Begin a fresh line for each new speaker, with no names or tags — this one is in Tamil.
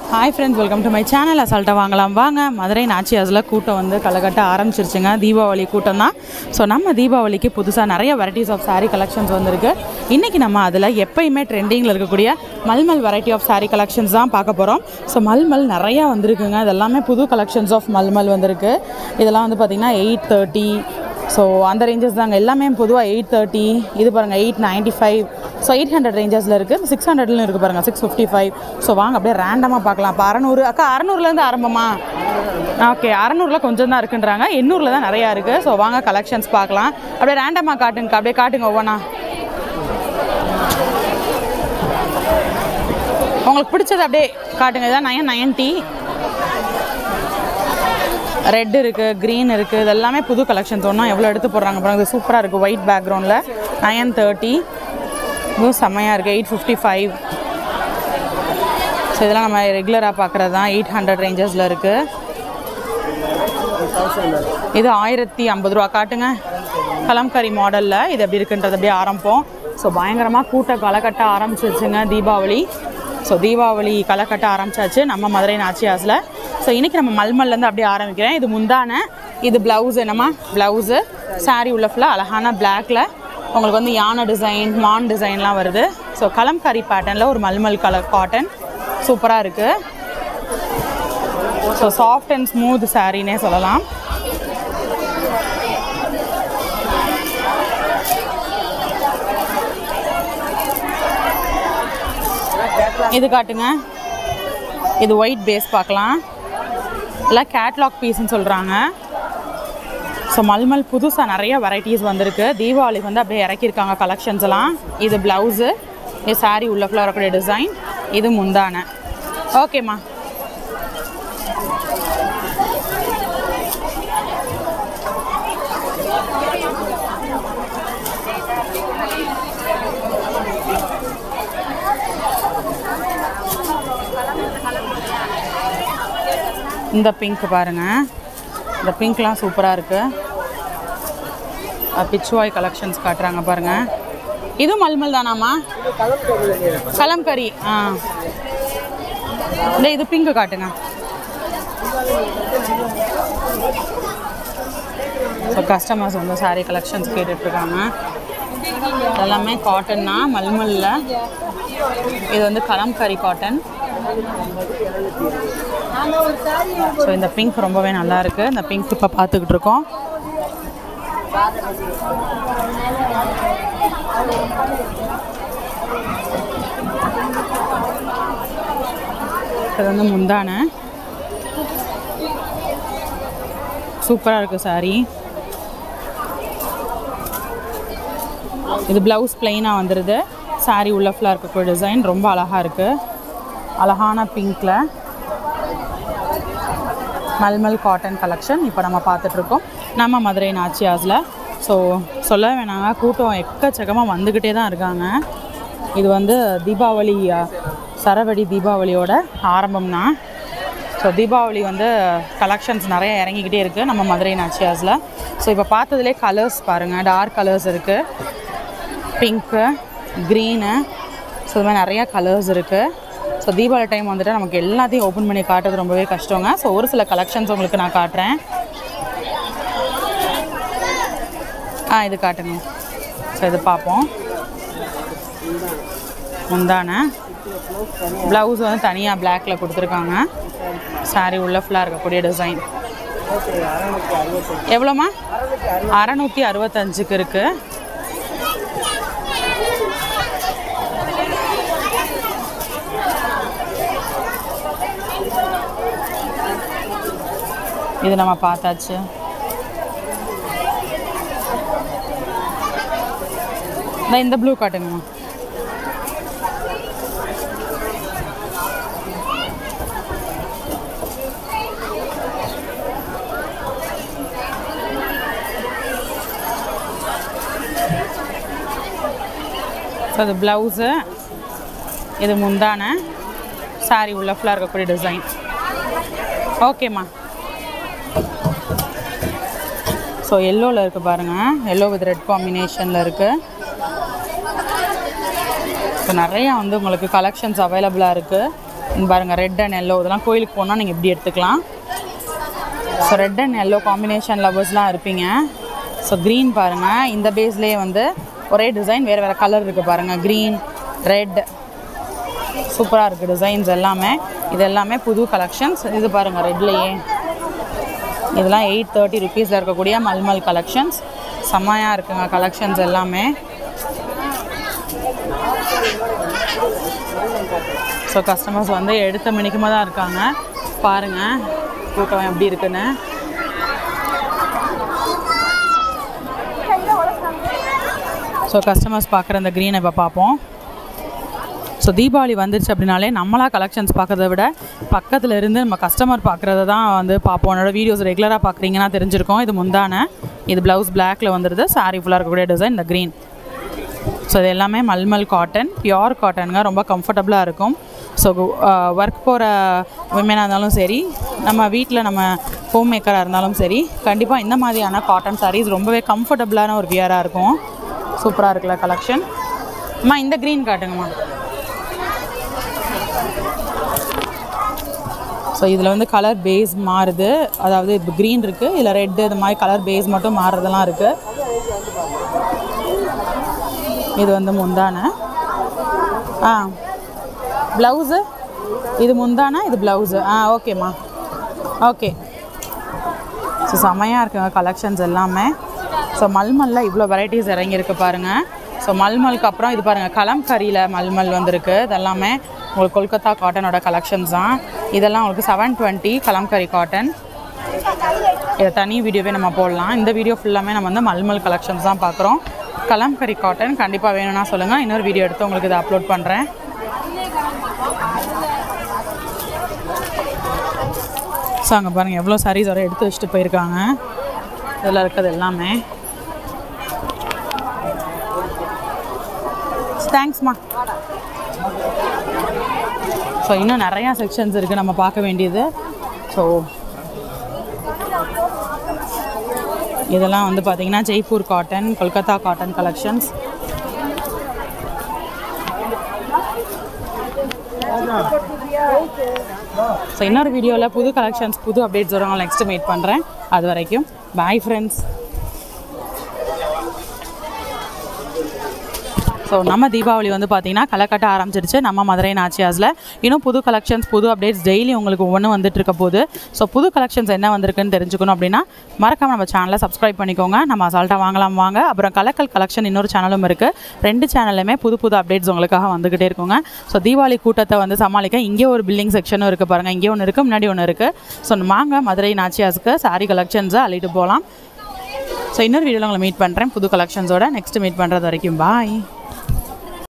hi friends welcome to my channel அசால்ட்டாக வாங்கலாம் வாங்க மதுரை நாச்சியாஸில் கூட்டம் வந்து களைகட்ட ஆரம்பிச்சிருச்சுங்க தீபாவளி கூட்டம் தான் ஸோ நம்ம தீபாவளிக்கு புதுசாக நிறைய வெரைட்டிஸ் ஆஃப் saree கலெக்ஷன்ஸ் வந்திருக்கு இன்றைக்கி நம்ம அதில் எப்பயுமே ட்ரெண்டிங்கில் இருக்கக்கூடிய mulmul variety of saree collections தான் பார்க்க போகிறோம் ஸோ மல்மல் நிறையா வந்திருக்குங்க இது எல்லாமே புது கலெக்ஷன்ஸ் ஆஃப் மல்மல் வந்திருக்கு இதெல்லாம் வந்து பார்த்திங்கன்னா எயிட் தேர்ட்டி ஸோ அந்த ரேஞ்சஸ் தாங்க எல்லாமே பொதுவாக எயிட் தேர்ட்டி இது பாருங்கள் eight ninety five so eight hundred ரேஞ்சஸில் இருக்குது சிக்ஸ் ஹண்ட்ரட்லையும் இருக்குது பாருங்கள் சிக்ஸ் ஃபிஃப்டி ஃபைவ் ஸோ வாங்க அப்படியே ரேண்டமாக பார்க்கலாம் இப்போ அறநூறு அக்கா அறநூறுலேருந்து ஆரம்பமா ஓகே அறநூறில் கொஞ்சம் தான் இருக்குன்றாங்க எண்ணூறில் தான் நிறையா இருக்குது ஸோ வாங்க கலெக்ஷன்ஸ் பார்க்கலாம் அப்படியே ரேண்டமாக காட்டுங்க அப்படியே காட்டுங்க ஒவ்வொன்றா உங்களுக்கு பிடிச்சது அப்படியே காட்டுங்க இதான் நயன் நயன்ட்டி ரெட் இருக்குது க்ரீன் இருக்குது இது எல்லாமே புது கலெக்ஷன்ஸ் ஒன்றும் எவ்வளோ எடுத்து போடுறாங்க பாருங்க இது சூப்பராக இருக்குது ஒயிட் பேக்ரவுண்டில் நயன் தேர்ட்டி இதுவும் செம்மையாக இருக்குது எயிட் ஃபிஃப்டி ஃபைவ் ஸோ இதெல்லாம் நம்ம ரெகுலராக பார்க்குறது தான் எயிட் ஹண்ட்ரட் ரேஞ்சஸில் இருக்குது இது ஆயிரத்தி ஐம்பது ரூபா காட்டுங்க கலம்கரி மாடலில் இது எப்படி இருக்குன்றது அப்படியே ஆரம்பிப்போம் ஸோ பயங்கரமாக கூட்ட களை கட்ட ஆரம்பிச்சிருச்சுங்க தீபாவளி ஸோ தீபாவளி களை கட்ட ஆரம்பிச்சாச்சு நம்ம மதுரை நாச்சியாஸில் ஸோ இன்றைக்கி நம்ம மல்மல்லேருந்து அப்படியே ஆரம்பிக்கிறேன் இது முந்தான இது ப்ளவுஸ் என்னம்மா ப்ளவுஸு saree உள்ள ஃபுல்லாக அழகான பிளாக்ல உங்களுக்கு வந்து யானை டிசைன் மான் டிசைன்லாம் வருது ஸோ கலம்கரி பேட்டர்னில் ஒரு மல்மல் கலர் காட்டன் சூப்பராக இருக்குது ஸோ சாஃப்ட் அண்ட் ஸ்மூத் சாரீனே சொல்லலாம் இது காட்டுங்க இது ஒயிட் பேஸ் பார்க்கலாம் எல்லாம் கேட்லாக் பீஸ்ன்னு சொல்கிறாங்க ஸோ மல்மல் புதுசாக நிறைய வெரைட்டிஸ் வந்திருக்கு தீபாவளிக்கு வந்து அப்படியே இறக்கியிருக்காங்க கலெக்ஷன்ஸ் எல்லாம் இது ப்ளவுஸு இது saree உள்ள ஃபுல்லாக வரக்கூடிய டிசைன் இது முந்தான ஓகேம்மா இந்த பிங்க் பாருங்க இந்த பிங்க்லாம் சூப்பராக இருக்குது பிச்சுவாய் கலெக்ஷன்ஸ் காட்டுறாங்க பாருங்க இது மல்மல் தானாம்மா கலம்கரி ஆ இந்த இது பிங்க் காட்டுங்க ஸோ கஸ்டமர்ஸ் வந்து saree கலெக்ஷன்ஸ் கேட்டுட்ருக்காங்க எல்லாமே காட்டன் தான் மல்மல்ல இது வந்து கலம்கரி காட்டன் ஸோ இந்த பிங்க் ரொம்பவே நல்லா இருக்கு இந்த பிங்க் இப்போ பார்த்துக்கிட்டு இருக்கோம் இது வந்து முந்தான சூப்பராக இருக்குது சாரி இது ப்ளவுஸ் பிளெயினாக வந்துடுது saree உள்ள ஃபுல்லாக இருக்கக்கூடிய டிசைன் ரொம்ப அழகாக இருக்குது அழகான பிங்க்கில் மல்மல் காட்டன் கலெக்ஷன் இப்போ நம்ம பார்த்துட்ருக்கோம் நம்ம மதுரை நாச்சியாஸில் ஸோ சொல்ல வேணாங்க கூட்டம் எக்கச்சக்கமாக வந்துக்கிட்டே தான் இருக்காங்க இது வந்து தீபாவளி அஹ், சரவெடி தீபாவளியோட ஆரம்பம் தான் ஸோ தீபாவளி வந்து கலெக்ஷன்ஸ் நிறைய இறங்கிக்கிட்டே இருக்குது நம்ம மதுரை நாச்சியாஸில் ஸோ இப்போ பார்த்ததுலே கலர்ஸ் பாருங்கள் டார்க் கலர்ஸ் இருக்குது பிங்க்கு க்ரீனு ஸோ இது மாதிரி நிறையா கலர்ஸ் இருக்குது ஸோ தீபாவளி டைம் வந்துட்டு நமக்கு எல்லாத்தையும் ஓப்பன் பண்ணி காட்டுறது ரொம்பவே கஷ்டங்க ஸோ ஒரு சில கலெக்ஷன்ஸ் உங்களுக்கு நான் காட்டுறேன் ஆ இது காட்டுங்க ஸோ இது பார்ப்போம் முந்தான ப்ளவுஸ் வந்து தனியாக பிளாக்ல கொடுத்துருக்காங்க saree உள்ள ஃபுல்லாக இருக்கக்கூடிய டிசைன் எவ்வளோம்மா அறநூற்றி அறுபத்தஞ்சுக்கு இருக்குது இது நம்ம பார்த்தாச்சு இந்த இந்த ப்ளூ காட்டுங்கம்மா ஸோ அது ப்ளவுஸு இது முந்தான saree உள்ள ஃபுல்லாக இருக்கக்கூடிய டிசைன் ஓகேம்மா ஸோ எல்லோவில் இருக்குது பாருங்கள் எல்லோ வித் ரெட் காம்பினேஷனில் இருக்குது ஸோ நிறையா வந்து உங்களுக்கு கலெக்ஷன்ஸ் அவைலபிளாக இருக்குது இங்க பாருங்க ரெட் அண்ட் எல்லோ இதெல்லாம் கோயிலுக்கு போனால் நீங்கள் இப்படி எடுத்துக்கலாம் so red and yellow combination லவர்ஸ்லாம் இருப்பீங்க ஸோ க்ரீன் பாருங்கள் இந்த பேஸ்லேயே வந்து ஒரே டிசைன் வேறு வேறு கலர் இருக்குது பாருங்கள் க்ரீன் ரெட் சூப்பராக இருக்குது டிசைன்ஸ் எல்லாமே இது எல்லாமே புது கலெக்ஷன்ஸ் இது பாருங்கள் ரெட்லேயே இதெல்லாம் எயிட் தேர்ட்டி ருபீஸில் இருக்கக்கூடிய மல்மல் கலெக்ஷன்ஸ் செம்மையாக இருக்குங்க கலெக்ஷன்ஸ் எல்லாமே ஸோ கஸ்டமர்ஸ் வந்து எடுத்த மணிக்குமா தான் இருக்காங்க பாருங்கள் கூட்டம் எப்படி இருக்குன்னு ஸோ கஸ்டமர்ஸ் பார்க்குற இந்த க்ரீனை இப்போ பார்ப்போம் ஸோ தீபாவளி வந்துருச்சு அப்படின்னாலே நம்மளா கலெக்ஷன்ஸ் பார்க்கறத விட பக்கத்தில் இருந்து நம்ம கஸ்டமர் பார்க்குறத தான் வந்து பார்ப்போம் என்னோட வீடியோஸ் ரெகுலராக பார்க்குறீங்கன்னா தெரிஞ்சிருக்கோம் இது முந்தான இது ப்ளவுஸ் பிளாக்ல வந்துடுது சாரீ ஃபுல்லாக இருக்கக்கூடிய டிசைன் இந்த க்ரீன் ஸோ இது எல்லாமே மல்மல் காட்டன் பியோர் காட்டனுங்க ரொம்ப கம்ஃபர்டபுளாக இருக்கும் ஸோ ஒர்க் போகிற விமனாக இருந்தாலும் சரி நம்ம வீட்டில் நம்ம ஹோம் மேக்கராக இருந்தாலும் சரி கண்டிப்பாக இந்த மாதிரியான காட்டன் சாரீஸ் ரொம்பவே கம்ஃபர்டபுளான ஒரு வியராக இருக்கும் சூப்பராக இருக்குல்ல கலெக்ஷன் அம்மா இந்த க்ரீன் காட்டுங்கம்மா ஸோ இதில் வந்து கலர் பேஸ் மாறுது அதாவது இப்போ க்ரீன் இருக்குது இல்லை ரெட்டு இது மாதிரி கலர் பேஸ் மட்டும் மாறுறதெல்லாம் இருக்குது இது வந்து முந்தான ஆ ப்ளவுஸு இது முந்தான இது ப்ளவுஸு ஆ ஓகேம்மா ஓகே ஸோ செமையாக இருக்குங்க கலெக்ஷன்ஸ் எல்லாமே ஸோ மல்மல்ல இவ்வளோ வெரைட்டிஸ் இறங்கியிருக்கு பாருங்கள் ஸோ மல்மலுக்கு அப்புறம் இது பாருங்கள் கலம்கரியில் மல்மல் வந்திருக்கு இதெல்லாமே உங்களுக்கு கொல்கத்தா காட்டனோட கலெக்ஷன்ஸ் தான் இதெல்லாம் உங்களுக்கு செவன் டுவெண்ட்டி கலம்கரி காட்டன் இதை தனி வீடியோவே நம்ம போடலாம் இந்த வீடியோ ஃபுல்லாமே நம்ம வந்து மல்மல் கலெக்ஷன்ஸ் தான் பார்க்குறோம் கலம்கரி காட்டன் கண்டிப்பாக வேணும்னா சொல்லுங்கள் இன்னொரு வீடியோ எடுத்து உங்களுக்கு இதை அப்லோட் பண்ணுறேன் ஸோ அங்கே பாருங்கள் எவ்வளோ சாரீஸ் வரை எடுத்து வச்சுட்டு போயிருக்காங்க இதில் இருக்கிறது எல்லாமே தேங்க்ஸ்மா ஸோ இன்னும் நிறையா செக்ஷன்ஸ் இருக்குது நம்ம பார்க்க வேண்டியது ஸோ இதெல்லாம் வந்து பார்த்தீங்கன்னா Jaipur cotton Kolkata cotton collections so இன்னொரு வீடியோவில் புது கலெக்ஷன்ஸ் புது அப்டேட்ஸ் வரும் நெக்ஸ்ட் மீட் பண்ணுறேன் அது வரைக்கும் பாய் ஃப்ரெண்ட்ஸ் ஸோ நம்ம தீபாவளி வந்து பார்த்தீங்கன்னா களை கட்ட ஆரம்பிச்சிருச்சு நம்ம மதுரை நாச்சியாஸில் இன்னும் புது கலெக்ஷன்ஸ் புது அப்டேட்ஸ் டெய்லி உங்களுக்கு ஒவ்வொன்றும் வந்துட்டு இருக்க போது ஸோ புது கலெக்ஷன்ஸ் என்ன வந்திருக்குன்னு தெரிஞ்சுக்கணும் அப்படின்னா மறக்காம நம்ம சேனலை சப்ஸ்கிரைப் பண்ணிக்கோங்க நம்ம அசால்ட்டாக வாங்கலாம் வாங்க அப்புறம் கலக்கல் கலெக்ஷன் இன்னொரு சேனலும் இருக்குது ரெண்டு சேனல்லையுமே புது புது அப்டேட்ஸ் உங்களுக்காக வந்துக்கிட்டே இருக்குங்க ஸோ தீபாவளி கூட்டத்தை வந்து சமாளிக்க இங்கே ஒரு பில்டிங் செக்ஷனும் இருக்குது பாருங்கள் இங்கே ஒன்று இருக்குது முன்னாடி ஒன்று இருக்குது ஸோ வாங்க மதுரை நாச்சியாஸுக்கு சாரி கலெக்ஷன்ஸை அள்ளிட்டு போகலாம் ஸோ இன்னொரு வீடியோவில் உங்களை மீட் பண்ணுறேன் புது கலெக்ஷன்ஸோட நெக்ஸ்ட் மீட் பண்ணுறது வரைக்கும் பாய்